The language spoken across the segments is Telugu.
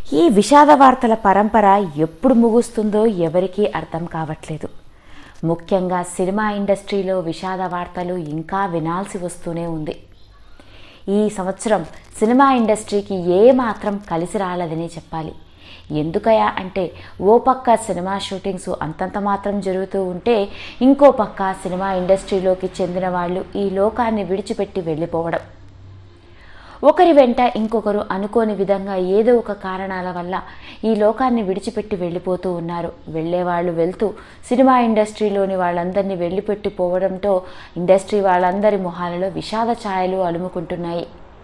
ఈ విషాద వార్తల పరంపర ఎప్పుడు ముగుస్తుందో ఎవరికీ అర్థం కావట్లేదు ముఖ్యంగా సినిమా ఇండస్ట్రీలో విషాద వార్తలు ఇంకా వినాల్సి వస్తూనే ఉంది ఈ సంవత్సరం సినిమా ఇండస్ట్రీకి ఏ మాత్రం కలిసి రాలేదని చెప్పాలి ఎందుకయా అంటే ఓ పక్క సినిమా షూటింగ్స్ అంతంత మాత్రం జరుగుతూ ఉంటే ఇంకో పక్క సినిమా ఇండస్ట్రీలోకి చెందిన వాళ్ళు ఈ లోకాన్ని విడిచిపెట్టి వెళ్ళిపోవడం ఒకరి వెంట ఇంకొకరు అనుకోని విధంగా ఏదో ఒక కారణాల వల్ల ఈ లోకాన్ని విడిచిపెట్టి వెళ్ళిపోతూ ఉన్నారు వెళ్ళేవాళ్ళు వెళ్తూ సినిమా ఇండస్ట్రీలోని వాళ్ళందరినీ వెళ్ళిపెట్టి పోవడంతో ఇండస్ట్రీ వాళ్ళందరి మొహాలలో విషాద ఛాయలు అలుముకుంటున్నాయి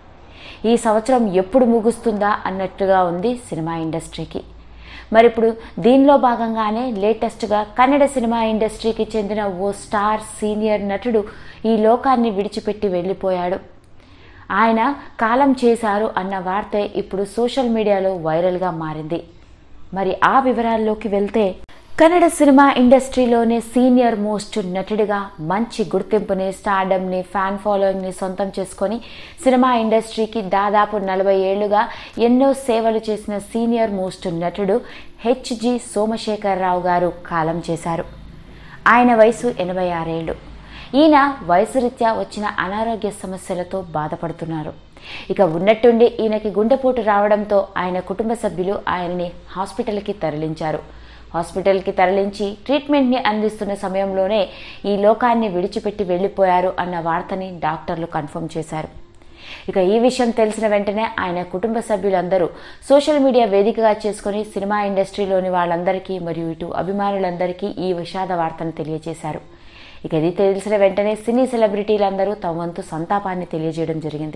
ఈ సంవత్సరం ఎప్పుడు ముగుస్తుందా అన్నట్టుగా ఉంది సినిమా ఇండస్ట్రీకి మరి ఇప్పుడు దీనిలో భాగంగానే లేటెస్ట్గా కన్నడ సినిమా ఇండస్ట్రీకి చెందిన ఓ స్టార్ సీనియర్ నటుడు ఈ లోకాన్ని విడిచిపెట్టి వెళ్ళిపోయాడు ఆయన కాలం చేశారు అన్న వార్త ఇప్పుడు సోషల్ మీడియాలో వైరల్గా మారింది మరి ఆ వివరాల్లోకి వెళ్తే కన్నడ సినిమా ఇండస్ట్రీలోనే సీనియర్ మోస్ట్ నటుడిగా మంచి గుర్తింపుని స్టార్డమ్ని ఫ్యాన్ ఫాలోయింగ్ని సొంతం చేసుకొని సినిమా ఇండస్ట్రీకి దాదాపు నలభై ఏళ్లుగా ఎన్నో సేవలు చేసిన సీనియర్ మోస్ట్ నటుడు హెచ్జి సోమశేఖరరావు గారు కాలం చేశారు ఆయన వయసు ఎనభై ఆరేళ్లు ఈయన వయసు రీత్యా వచ్చిన అనారోగ్య సమస్యలతో బాధపడుతున్నారు ఇక ఉన్నట్టుండి ఈయనకి గుండెపోటు రావడంతో ఆయన కుటుంబ సభ్యులు ఆయనని హాస్పిటల్కి తరలించారు హాస్పిటల్కి తరలించి ట్రీట్మెంట్ని అందిస్తున్న సమయంలోనే ఈ లోకాన్ని విడిచిపెట్టి వెళ్ళిపోయారు అన్న వార్తని డాక్టర్లు కన్ఫర్మ్ చేశారు ఇక ఈ విషయం తెలిసిన వెంటనే ఆయన కుటుంబ సభ్యులందరూ సోషల్ మీడియా వేదికగా చేసుకుని సినిమా ఇండస్ట్రీలోని వాళ్ళందరికీ మరియు ఇటు అభిమానులందరికీ ఈ విషాద వార్తను తెలియజేశారు ఇక ఇది తెలిసిన వెంటనే సినీ సెలబ్రిటీలందరూ తమ వంతు సంతాపాన్ని తెలియజేయడం జరిగింది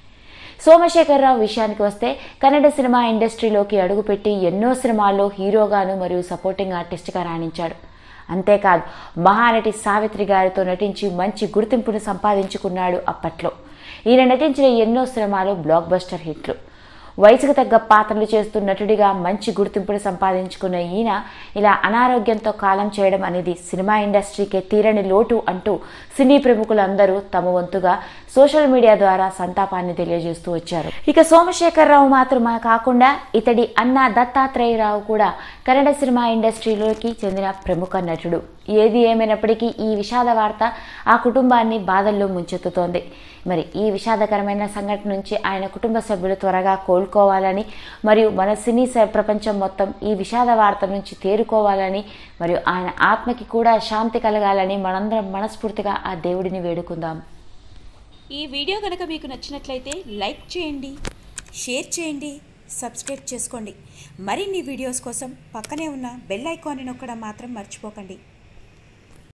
సోమశేఖరరావు విషయానికి వస్తే కన్నడ సినిమా ఇండస్ట్రీలోకి అడుగుపెట్టి ఎన్నో సినిమాల్లో హీరోగాను మరియు సపోర్టింగ్ ఆర్టిస్ట్గా రాణించాడు అంతేకాదు మహానటి సావిత్రి గారితో నటించి మంచి గుర్తింపును సంపాదించుకున్నాడు అప్పట్లో ఈయన నటించిన ఎన్నో సినిమాలు బ్లాక్ బస్టర్ హిట్లు వయసుకు తగ్గ పాత్రలు చేస్తూ నటుడిగా మంచి గుర్తింపును సంపాదించుకున్న ఈయన ఇలా అనారోగ్యంతో కాలం చేయడం అనేది సినిమా ఇండస్ట్రీకే తీరని లోటు అంటూ సినీ ప్రముఖులందరూ తమ వంతుగా సోషల్ మీడియా ద్వారా సంతాపాన్ని తెలియజేస్తూ వచ్చారు ఇక సోమశేఖరరావు మాత్రమే కాకుండా ఇతడి అన్న దత్తాత్రేయరావు కూడా కన్నడ సినిమా ఇండస్ట్రీలోకి చెందిన ప్రముఖ నటుడు ఏది ఏమైనప్పటికీ ఈ విషాద వార్త ఆ కుటుంబాన్ని బాధల్లో ముంచెత్తుతోంది మరి ఈ విషాదకరమైన సంఘటన నుంచి ఆయన కుటుంబ సభ్యులు త్వరగా కోలుకోవాలని మరియు మన సినీ ప్రపంచం మొత్తం ఈ విషాద వార్త నుంచి తేరుకోవాలని మరియు ఆయన ఆత్మకి కూడా శాంతి కలగాలని మనందరం మనస్ఫూర్తిగా ఆ దేవుడిని వేడుకుందాం ఈ వీడియో కనుక మీకు నచ్చినట్లయితే లైక్ చేయండి షేర్ చేయండి సబ్స్క్రైబ్ చేసుకోండి మరిన్ని వీడియోస్ కోసం పక్కనే ఉన్న బెల్ ఐకాన్ని నొక్కడం మాత్రం మర్చిపోకండి